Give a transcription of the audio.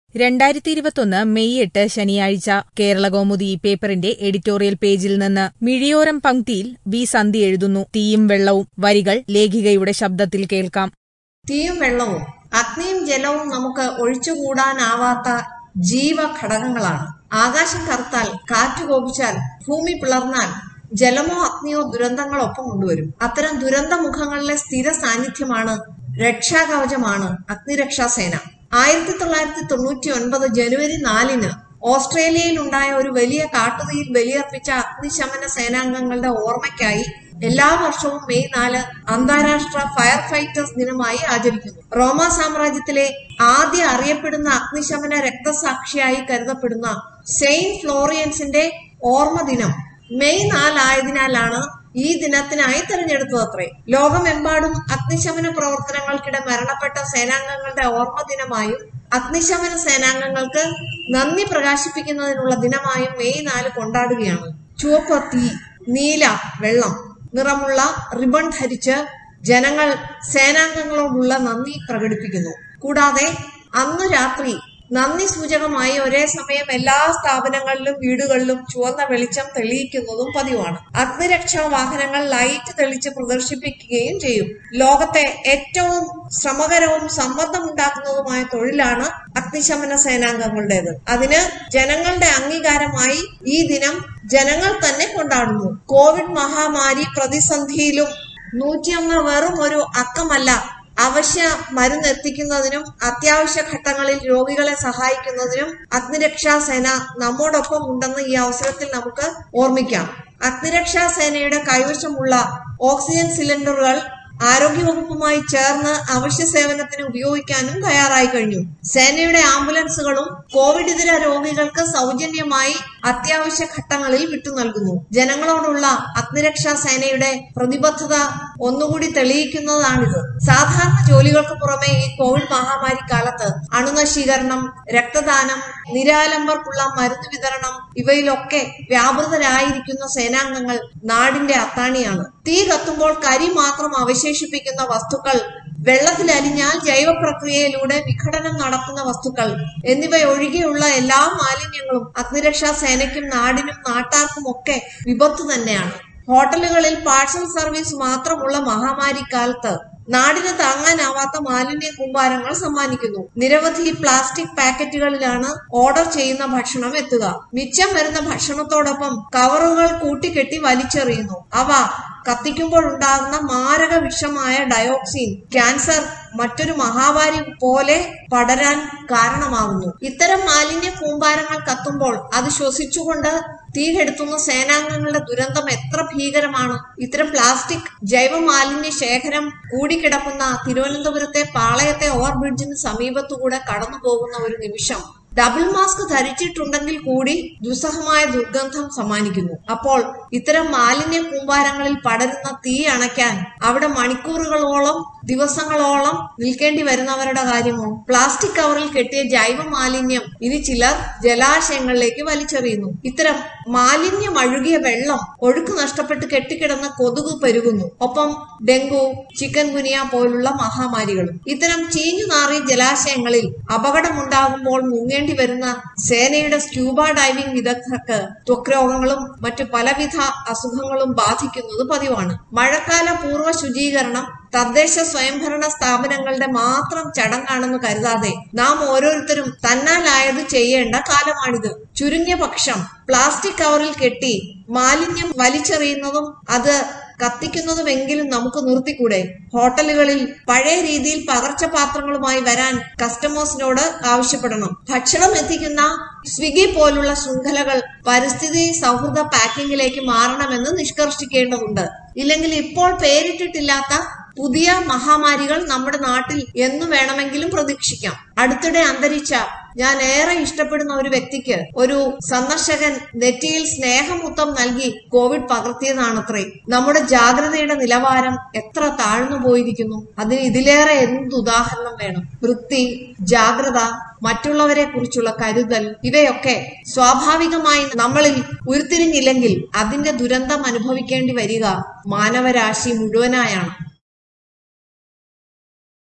രണ്ടായിരത്തി ഇരുപത്തൊന്ന് മെയ് എട്ട് ശനിയാഴ്ച കേരളകൗമുദി പേപ്പറിന്റെ എഡിറ്റോറിയൽ പേജിൽ നിന്ന് മിഴിയോരം പങ്ക്തിയിൽ വി സന്ധി എഴുതുന്നു തീയും വെള്ളവും വരികൾ ലേഖികയുടെ ശബ്ദത്തിൽ കേൾക്കാം തീയും വെള്ളവും അഗ്നിയും ജലവും നമുക്ക് ഒഴിച്ചുകൂടാനാവാത്ത ജീവഘടകങ്ങളാണ് ആകാശം കറുത്താൽ കാറ്റ് കോപിച്ചാൽ ഭൂമി പിളർന്നാൽ ജലമോ അഗ്നിയോ ദുരന്തങ്ങൾ ഒപ്പം കൊണ്ടുവരും അത്തരം ദുരന്ത മുഖങ്ങളിലെ സ്ഥിര സാന്നിധ്യമാണ് രക്ഷാകവചമാണ് അഗ്നിരക്ഷാസേന ആയിരത്തി തൊള്ളായിരത്തി തൊണ്ണൂറ്റി ഒൻപത് ജനുവരി നാലിന് ഓസ്ട്രേലിയയിൽ ഉണ്ടായ ഒരു വലിയ കാട്ടുതീയിൽ ബലിയർപ്പിച്ച അഗ്നിശമന സേനാംഗങ്ങളുടെ ഓർമ്മയ്ക്കായി എല്ലാ വർഷവും മെയ് നാല് അന്താരാഷ്ട്ര ഫയർ ഫൈറ്റേഴ്സ് ദിനമായി ആചരിക്കുന്നു റോമ സാമ്രാജ്യത്തിലെ ആദ്യ അറിയപ്പെടുന്ന അഗ്നിശമന രക്തസാക്ഷിയായി കരുതപ്പെടുന്ന സെയിന്റ് ഫ്ലോറിയൻസിന്റെ ഓർമ്മ ദിനം മെയ് നാലായതിനാലാണ് ഈ ദിനത്തിനായി തെരഞ്ഞെടുത്തതത്രേ ലോകമെമ്പാടും അഗ്നിശമന പ്രവർത്തനങ്ങൾക്കിടെ മരണപ്പെട്ട സേനാംഗങ്ങളുടെ ഓർമ്മ ദിനമായും അഗ്നിശമന സേനാംഗങ്ങൾക്ക് നന്ദി പ്രകാശിപ്പിക്കുന്നതിനുള്ള ദിനമായും മെയ് നാല് കൊണ്ടാടുകയാണ് ചുവപ്പ് തീ നീല വെള്ളം നിറമുള്ള റിബൺ ധരിച്ച് ജനങ്ങൾ സേനാംഗങ്ങളോടുള്ള നന്ദി പ്രകടിപ്പിക്കുന്നു കൂടാതെ അന്നു രാത്രി നന്ദി സൂചകമായി ഒരേ സമയം എല്ലാ സ്ഥാപനങ്ങളിലും വീടുകളിലും ചുവന്ന വെളിച്ചം തെളിയിക്കുന്നതും പതിവാണ് അഗ്നിരക്ഷാ വാഹനങ്ങൾ ലൈറ്റ് തെളിച്ച് പ്രദർശിപ്പിക്കുകയും ചെയ്യും ലോകത്തെ ഏറ്റവും ശ്രമകരവും സമ്മർദ്ദമുണ്ടാക്കുന്നതുമായ തൊഴിലാണ് അഗ്നിശമന സേനാംഗങ്ങളുടേത് അതിന് ജനങ്ങളുടെ അംഗീകാരമായി ഈ ദിനം ജനങ്ങൾ തന്നെ കൊണ്ടാടുന്നു കോവിഡ് മഹാമാരി പ്രതിസന്ധിയിലും നൂറ്റിയൊന്ന് വെറും ഒരു അക്കമല്ല അവശ്യ മരുന്ന് എത്തിക്കുന്നതിനും അത്യാവശ്യ ഘട്ടങ്ങളിൽ രോഗികളെ സഹായിക്കുന്നതിനും അഗ്നിരക്ഷാ സേന നമ്മോടൊപ്പം ഉണ്ടെന്ന് ഈ അവസരത്തിൽ നമുക്ക് ഓർമ്മിക്കാം അഗ്നിരക്ഷാ സേനയുടെ കൈവശമുള്ള ഓക്സിജൻ സിലിണ്ടറുകൾ ആരോഗ്യവകുപ്പുമായി ചേർന്ന് അവശ്യ സേവനത്തിന് ഉപയോഗിക്കാനും തയ്യാറായി കഴിഞ്ഞു സേനയുടെ ആംബുലൻസുകളും കോവിഡ് ഇതര രോഗികൾക്ക് സൗജന്യമായി അത്യാവശ്യ ഘട്ടങ്ങളിൽ വിട്ടു നൽകുന്നു ജനങ്ങളോടുള്ള അഗ്നിരക്ഷാ സേനയുടെ പ്രതിബദ്ധത ഒന്നുകൂടി തെളിയിക്കുന്നതാണിത് സാധാരണ ജോലികൾക്ക് പുറമെ ഈ കോവിഡ് മഹാമാരി കാലത്ത് അണുനശീകരണം രക്തദാനം നിരാലംബർക്കുള്ള മരുന്ന് വിതരണം ഇവയിലൊക്കെ വ്യാപൃതരായിരിക്കുന്ന സേനാംഗങ്ങൾ നാടിന്റെ അത്താണിയാണ് തീ കത്തുമ്പോൾ കരി മാത്രം അവശേഷിപ്പിക്കുന്ന വസ്തുക്കൾ വെള്ളത്തിൽ അലിഞ്ഞാൽ ജൈവ പ്രക്രിയയിലൂടെ വിഘടനം നടക്കുന്ന വസ്തുക്കൾ എന്നിവയൊഴികെയുള്ള എല്ലാ മാലിന്യങ്ങളും അഗ്നിരക്ഷാ സേനയ്ക്കും നാടിനും നാട്ടാർക്കും ഒക്കെ വിപത്ത് തന്നെയാണ് ഹോട്ടലുകളിൽ പാഴ്സൽ സർവീസ് മാത്രമുള്ള മഹാമാരി കാലത്ത് നാടിന് താങ്ങാനാവാത്ത മാലിന്യ കൂമ്പാരങ്ങൾ സമ്മാനിക്കുന്നു നിരവധി പ്ലാസ്റ്റിക് പാക്കറ്റുകളിലാണ് ഓർഡർ ചെയ്യുന്ന ഭക്ഷണം എത്തുക മിച്ചം വരുന്ന ഭക്ഷണത്തോടൊപ്പം കവറുകൾ കൂട്ടിക്കെട്ടി വലിച്ചെറിയുന്നു അവ കത്തിക്കുമ്പോഴുണ്ടാകുന്ന മാരക വിഷമായ ഡയോക്സിൻ ക്യാൻസർ മറ്റൊരു മഹാമാരി പോലെ പടരാൻ കാരണമാകുന്നു ഇത്തരം മാലിന്യ കൂമ്പാരങ്ങൾ കത്തുമ്പോൾ അത് ശ്വസിച്ചുകൊണ്ട് തീ കെടുത്തുന്ന സേനാംഗങ്ങളുടെ ദുരന്തം എത്ര ഭീകരമാണ് ഇത്തരം പ്ലാസ്റ്റിക് ജൈവ മാലിന്യ ശേഖരം കൂടിക്കിടക്കുന്ന തിരുവനന്തപുരത്തെ പാളയത്തെ ഓവർബ്രിഡ്ജിന് സമീപത്തുകൂടെ കടന്നു പോകുന്ന ഒരു നിമിഷം ഡബിൾ മാസ്ക് ധരിച്ചിട്ടുണ്ടെങ്കിൽ കൂടി ദുസ്സഹമായ ദുർഗന്ധം സമ്മാനിക്കുന്നു അപ്പോൾ ഇത്തരം മാലിന്യ കൂമ്പാരങ്ങളിൽ പടരുന്ന തീ അണയ്ക്കാൻ അവിടെ മണിക്കൂറുകളോളം ദിവസങ്ങളോളം നിൽക്കേണ്ടി വരുന്നവരുടെ കാര്യമോ പ്ലാസ്റ്റിക് കവറിൽ കെട്ടിയ ജൈവ മാലിന്യം ഇനി ചിലർ ജലാശയങ്ങളിലേക്ക് വലിച്ചെറിയുന്നു ഇത്തരം മാലിന്യം അഴുകിയ വെള്ളം ഒഴുക്ക് നഷ്ടപ്പെട്ട് കെട്ടിക്കിടന്ന കൊതുക് പെരുകുന്നു ഒപ്പം ഡെങ്കു ചിക്കൻ ഗുനിയ പോലുള്ള മഹാമാരികളും ഇത്തരം ചീഞ്ഞു നാറിയ ജലാശയങ്ങളിൽ അപകടമുണ്ടാകുമ്പോൾ മുങ്ങേണ്ടി വരുന്ന സേനയുടെ സ്ക്യൂബ ഡൈവിംഗ് വിദഗ്ധർക്ക് ത്വക് രോഗങ്ങളും മറ്റു പലവിധ അസുഖങ്ങളും ബാധിക്കുന്നത് പതിവാണ് മഴക്കാല പൂർവ്വ ശുചീകരണം തദ്ദേശ സ്വയംഭരണ സ്ഥാപനങ്ങളുടെ മാത്രം ചടങ്ങാണെന്ന് കരുതാതെ നാം ഓരോരുത്തരും തന്നാലായത് ചെയ്യേണ്ട കാലമാണിത് ചുരുങ്ങിയ പക്ഷം പ്ലാസ്റ്റിക് കവറിൽ കെട്ടി മാലിന്യം വലിച്ചെറിയുന്നതും അത് കത്തിക്കുന്നതുമെങ്കിലും നമുക്ക് നിർത്തിക്കൂടെ ഹോട്ടലുകളിൽ പഴയ രീതിയിൽ പകർച്ചപാത്രങ്ങളുമായി വരാൻ കസ്റ്റമേഴ്സിനോട് ആവശ്യപ്പെടണം ഭക്ഷണം എത്തിക്കുന്ന സ്വിഗ്ഗി പോലുള്ള ശൃംഖലകൾ പരിസ്ഥിതി സൗഹൃദ പാക്കിങ്ങിലേക്ക് മാറണമെന്ന് നിഷ്കർഷിക്കേണ്ടതുണ്ട് ഇല്ലെങ്കിൽ ഇപ്പോൾ പേരിട്ടിട്ടില്ലാത്ത പുതിയ മഹാമാരികൾ നമ്മുടെ നാട്ടിൽ എന്നു വേണമെങ്കിലും പ്രതീക്ഷിക്കാം അടുത്തിടെ അന്തരിച്ച ഞാൻ ഏറെ ഇഷ്ടപ്പെടുന്ന ഒരു വ്യക്തിക്ക് ഒരു സന്ദർശകൻ നെറ്റിയിൽ സ്നേഹമുത്തം നൽകി കോവിഡ് പകർത്തിയതാണത്രേ നമ്മുടെ ജാഗ്രതയുടെ നിലവാരം എത്ര താഴ്ന്നു പോയിരിക്കുന്നു അതിന് ഇതിലേറെ എന്ത് ഉദാഹരണം വേണം വൃത്തി ജാഗ്രത മറ്റുള്ളവരെ കുറിച്ചുള്ള കരുതൽ ഇവയൊക്കെ സ്വാഭാവികമായി നമ്മളിൽ ഉരുത്തിരിഞ്ഞില്ലെങ്കിൽ അതിന്റെ ദുരന്തം അനുഭവിക്കേണ്ടി വരിക മാനവരാശി മുഴുവനായാണ്